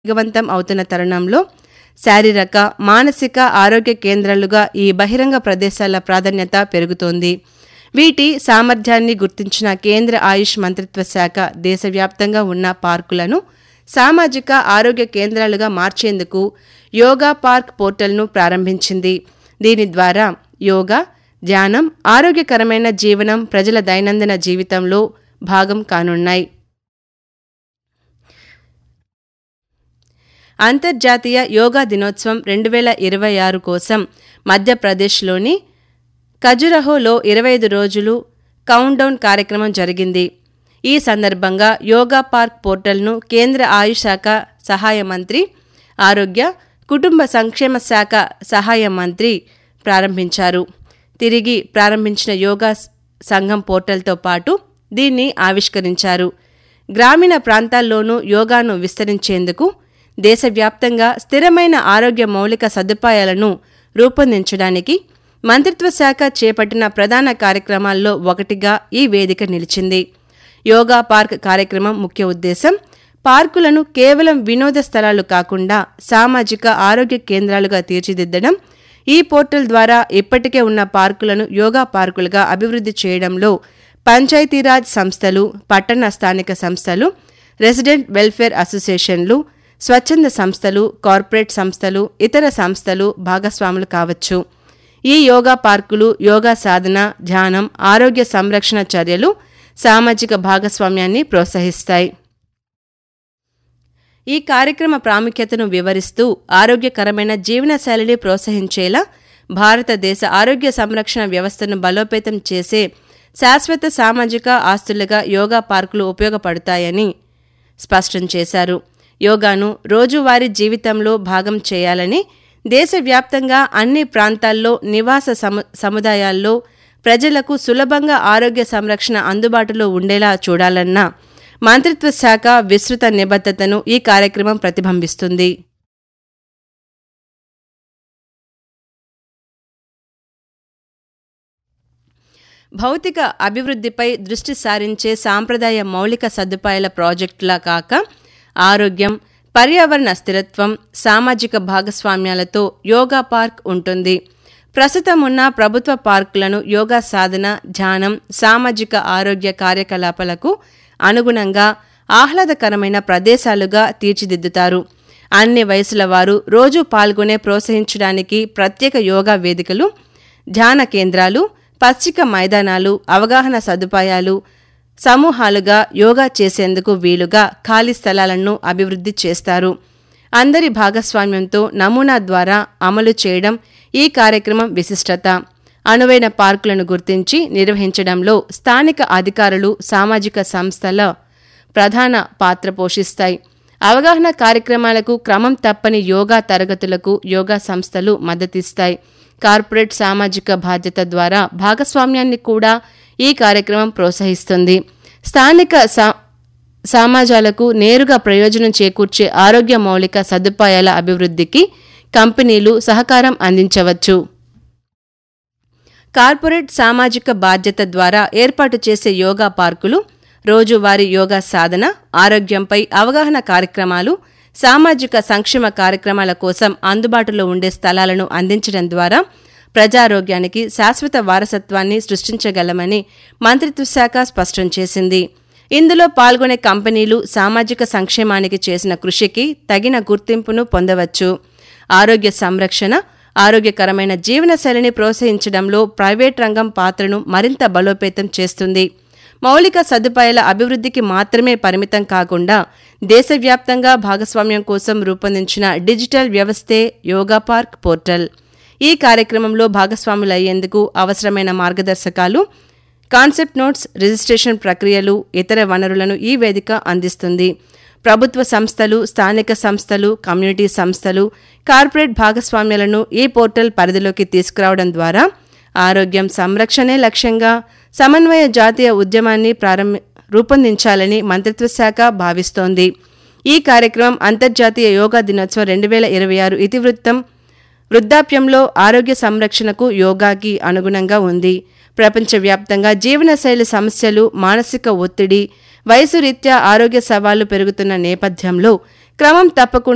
వేగవంతం అవుతున్న తరుణంలో శారీరక మానసిక ఆరోగ్య కేంద్రాలుగా ఈ బహిరంగ ప్రదేశాల ప్రాధాన్యత పెరుగుతోంది వీటి సామర్థ్యాన్ని గుర్తించిన కేంద్ర ఆయుష్ మంత్రిత్వ శాఖ దేశవ్యాప్తంగా ఉన్న పార్కులను సామాజిక ఆరోగ్య కేంద్రాలుగా మార్చేందుకు యోగా పార్క్ పోర్టల్ను ప్రారంభించింది దీని ద్వారా యోగా ధ్యానం ఆరోగ్యకరమైన జీవనం ప్రజల దైనందిన జీవితంలో భాగం కానున్నాయి అంతర్జాతీయ యోగా దినోత్సవం రెండు వేల ఇరవై ఆరు కోసం మధ్యప్రదేశ్లోని ఖజురహోలో ఇరవై ఐదు రోజులు కౌంట్డౌన్ కార్యక్రమం జరిగింది ఈ సందర్భంగా యోగా పార్క్ పోర్టల్ను కేంద్ర ఆయుష్ శాఖ సహాయ మంత్రి ఆరోగ్య కుటుంబ సంక్షేమ శాఖ సహాయ మంత్రి ప్రారంభించారు తిరిగి ప్రారంభించిన యోగా సంఘం పోర్టల్తో పాటు దీన్ని ఆవిష్కరించారు గ్రామీణ ప్రాంతాల్లోనూ యోగాను విస్తరించేందుకు దేశవ్యాప్తంగా స్థిరమైన ఆరోగ్య మౌలిక సదుపాయాలను రూపొందించడానికి మంత్రిత్వ శాఖ చేపట్టిన ప్రధాన కార్యక్రమాల్లో ఒకటిగా ఈ వేదిక నిలిచింది యోగా పార్క్ కార్యక్రమం ముఖ్య ఉద్దేశం పార్కులను కేవలం వినోద స్థలాలు కాకుండా సామాజిక ఆరోగ్య కేంద్రాలుగా తీర్చిదిద్దడం ఈ పోర్టల్ ద్వారా ఇప్పటికే ఉన్న పార్కులను యోగా పార్కులుగా అభివృద్ధి చేయడంలో పంచాయతీరాజ్ సంస్థలు పట్టణ స్థానిక సంస్థలు రెసిడెంట్ వెల్ఫేర్ అసోసియేషన్లు స్వచ్ఛంద సంస్థలు కార్పొరేట్ సంస్థలు ఇతర సంస్థలు భాగస్వాములు కావచ్చు ఈ యోగా పార్కులు యోగా సాధన ధ్యానం ఆరోగ్య సంరక్షణ చర్యలు సామాజిక భాగస్వామ్యాన్ని ప్రోత్సహిస్తాయి ఈ కార్యక్రమ ప్రాముఖ్యతను వివరిస్తూ ఆరోగ్యకరమైన జీవనశైలిని ప్రోత్సహించేలా భారతదేశ ఆరోగ్య సంరక్షణ వ్యవస్థను బలోపేతం చేసే శాశ్వత సామాజిక ఆస్తులుగా యోగా పార్కులు ఉపయోగపడతాయని స్పష్టం చేశారు యోగాను రోజువారీ జీవితంలో భాగం చేయాలని దేశవ్యాప్తంగా అన్ని ప్రాంతాల్లో నివాస సము సముదాయాల్లో ప్రజలకు సులభంగా ఆరోగ్య సంరక్షణ అందుబాటులో ఉండేలా చూడాలన్న మంత్రిత్వ శాఖ విస్తృత నిబద్ధతను ఈ కార్యక్రమం ప్రతిబింబిస్తుంది భౌతిక అభివృద్ధిపై దృష్టి సారించే సాంప్రదాయ మౌలిక సదుపాయాల ప్రాజెక్టులా కాక ఆరోగ్యం పర్యావరణ స్థిరత్వం సామాజిక భాగస్వామ్యాలతో యోగా పార్క్ ఉంటుంది ప్రస్తుతం ఉన్న ప్రభుత్వ పార్కులను యోగా సాధన ధ్యానం సామాజిక ఆరోగ్య కార్యకలాపాలకు అనుగుణంగా ఆహ్లాదకరమైన ప్రదేశాలుగా తీర్చిదిద్దుతారు అన్ని వయసుల వారు రోజు పాల్గొనే ప్రోత్సహించడానికి ప్రత్యేక యోగా వేదికలు ధ్యాన కేంద్రాలు పచ్చిక మైదానాలు అవగాహన సదుపాయాలు సమూహాలుగా యోగా చేసేందుకు వీలుగా ఖాళీ స్థలాలను అభివృద్ధి చేస్తారు అందరి భాగస్వామ్యంతో నమూనా ద్వారా అమలు చేయడం ఈ కార్యక్రమం విశిష్టత అనువైన పార్కులను గుర్తించి నిర్వహించడంలో స్థానిక అధికారులు సామాజిక సంస్థల ప్రధాన పాత్ర పోషిస్తాయి అవగాహన కార్యక్రమాలకు క్రమం తప్పని యోగా తరగతులకు యోగా సంస్థలు మద్దతిస్తాయి కార్పొరేట్ సామాజిక బాధ్యత ద్వారా భాగస్వామ్యాన్ని కూడా ఈ కార్యక్రమం ప్రోత్సహిస్తుంది స్థానిక సా సమాజాలకు నేరుగా ప్రయోజనం చేకూర్చే ఆరోగ్య మౌలిక సదుపాయాల అభివృద్ధికి కంపెనీలు సహకారం అందించవచ్చు కార్పొరేట్ సామాజిక బాధ్యత ద్వారా ఏర్పాటు చేసే యోగా పార్కులు రోజువారీ యోగా సాధన ఆరోగ్యంపై అవగాహన కార్యక్రమాలు సామాజిక సంక్షేమ కార్యక్రమాల కోసం అందుబాటులో ఉండే స్థలాలను అందించడం ద్వారా ప్రజారోగ్యానికి శాశ్వత వారసత్వాన్ని సృష్టించగలమని మంత్రిత్వ శాఖ స్పష్టం చేసింది ఇందులో పాల్గొనే కంపెనీలు సామాజిక సంక్షేమానికి చేసిన కృషికి తగిన గుర్తింపును పొందవచ్చు ఆరోగ్య సంరక్షణ ఆరోగ్యకరమైన జీవనశైలిని ప్రోత్సహించడంలో ప్రైవేట్ రంగం పాత్రను మరింత బలోపేతం చేస్తుంది మౌలిక సదుపాయాల అభివృద్ధికి మాత్రమే పరిమితం కాకుండా దేశవ్యాప్తంగా భాగస్వామ్యం కోసం రూపొందించిన డిజిటల్ వ్యవస్థే యోగా పార్క్ పోర్టల్ ఈ కార్యక్రమంలో భాగస్వాములయ్యేందుకు అవసరమైన మార్గదర్శకాలు కాన్సెప్ట్ నోట్స్ రిజిస్ట్రేషన్ ప్రక్రియలు ఇతర వనరులను ఈ వేదిక అందిస్తుంది ప్రభుత్వ సంస్థలు స్థానిక సంస్థలు కమ్యూనిటీ సంస్థలు కార్పొరేట్ భాగస్వామ్యాలను ఈ పోర్టల్ పరిధిలోకి తీసుకురావడం ద్వారా ఆరోగ్యం సంరక్షణే లక్ష్యంగా సమన్వయ జాతీయ ఉద్యమాన్ని ప్రారంభ రూపొందించాలని మంత్రిత్వ శాఖ భావిస్తోంది ఈ కార్యక్రమం అంతర్జాతీయ యోగా దినోత్సవం రెండు వేల ఇరవై ఆరు ఇతివృత్తం వృద్ధాప్యంలో ఆరోగ్య సంరక్షణకు యోగాకి అనుగుణంగా ఉంది ప్రపంచవ్యాప్తంగా జీవనశైలి సమస్యలు మానసిక ఒత్తిడి వయసు రీత్యా ఆరోగ్య సవాళ్లు పెరుగుతున్న నేపథ్యంలో క్రమం తప్పకుండా